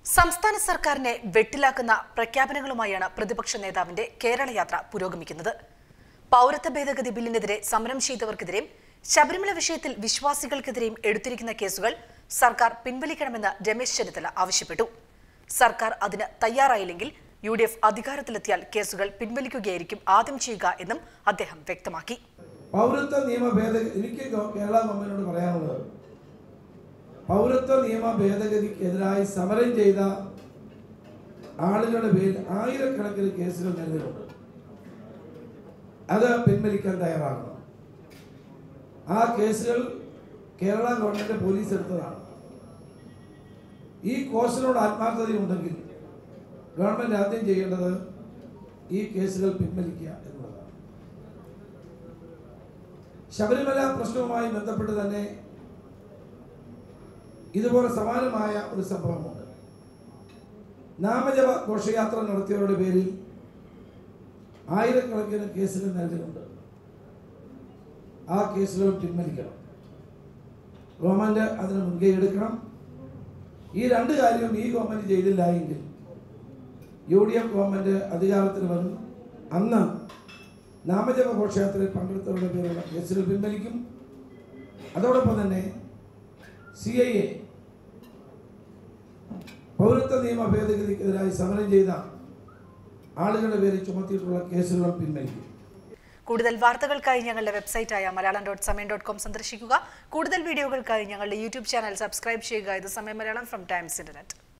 സംസ്ഥാന സർക്കാരിനെ വെട്ടിലാക്കുന്ന പ്രഖ്യാപനങ്ങളുമായാണ് പ്രതിപക്ഷ നേതാവിന്റെ കേരള യാത്ര പുരോഗമിക്കുന്നത് പൗരത്വ ഭേദഗതി ബില്ലിനെതിരെ സമരം ചെയ്തവർക്കെതിരെയും ശബരിമല വിഷയത്തിൽ വിശ്വാസികൾക്കെതിരെയും എടുത്തിരിക്കുന്ന കേസുകൾ സർക്കാർ പിൻവലിക്കണമെന്ന് രമേശ് ചെന്നിത്തല ആവശ്യപ്പെട്ടു സർക്കാർ അതിന് തയ്യാറായില്ലെങ്കിൽ യു ഡി എഫ് അധികാരത്തിലെത്തിയാൽ കേസുകൾ പിൻവലിക്കുകയായിരിക്കും ആദ്യം ചെയ്യുക എന്നും അദ്ദേഹം വ്യക്തമാക്കി പൗരത്വ നിയമ ഭേദഗതി എനിക്ക് ഗവ- കേരള ഗവൺമെന്റിനോട് പറയാനുള്ളത് പൗരത്വ നിയമ ഭേദഗതിക്കെതിരായി സമരം ചെയ്ത ആളുകളുടെ പേരിൽ ആയിരക്കണക്കിന് കേസുകൾ നിലവിലുണ്ട് അത് പിൻവലിക്കാൻ തയ്യാറാകണം ആ കേസുകൾ കേരള ഗവൺമെന്റ് പോലീസ് എടുത്തതാണ് ഈ കോഴ്സിനോട് ആത്മാർത്ഥതയുണ്ടെങ്കിൽ ഗവൺമെന്റ് ആദ്യം ചെയ്യേണ്ടത് ഈ കേസുകൾ പിൻവലിക്കുക എന്നുള്ളതാണ് ശബരിമല പ്രശ്നവുമായി ബന്ധപ്പെട്ട് തന്നെ ഇതുപോലെ സമാനമായ ഒരു സംഭവമുണ്ട് നാമജപ ഘോഷയാത്ര നടത്തിയവരുടെ പേരിൽ ആയിരക്കണക്കിന് കേസുകൾ നിലവിലുണ്ട് ആ കേസുകൾ പിൻവലിക്കണം ഗവൺമെന്റ് അതിന് മുൻകൈ എടുക്കണം ഈ രണ്ട് കാര്യവും ഈ ഗവൺമെന്റ് ചെയ്തില്ല എങ്കിൽ യു ഡി എഫ് ഗവൺമെന്റ് അധികാരത്തിൽ വരും അന്ന് നാമജപ ഘോഷയാത്രയിൽ പങ്കെടുത്തവരുടെ പേരുള്ള കേസുകൾ പിൻവലിക്കും അതോടൊപ്പം തന്നെ സി ഐ എ പൗരത്വ നിയമ ഭേദഗതിക്കെതിരായി സമരം ചെയ്ത ആളുകളുടെ പേരിൽ ചുമത്തിയിട്ടുള്ള കേസുകളും പിൻവലിക്കും കൂടുതൽ വാർത്തകൾക്കായി ഞങ്ങളുടെ വെബ്സൈറ്റായ Malayalam dot Samayam dot com സന്ദർശിക്കുക കൂടുതൽ വീഡിയോകൾക്കായി ഞങ്ങളുടെ യൂട്യൂബ് ചാനൽ സബ്സ്ക്രൈബ് ചെയ്യുക ഇത് സമയം മലയാളം ഫ്രം ടൈംസ് ഇന്റർനെറ്റ്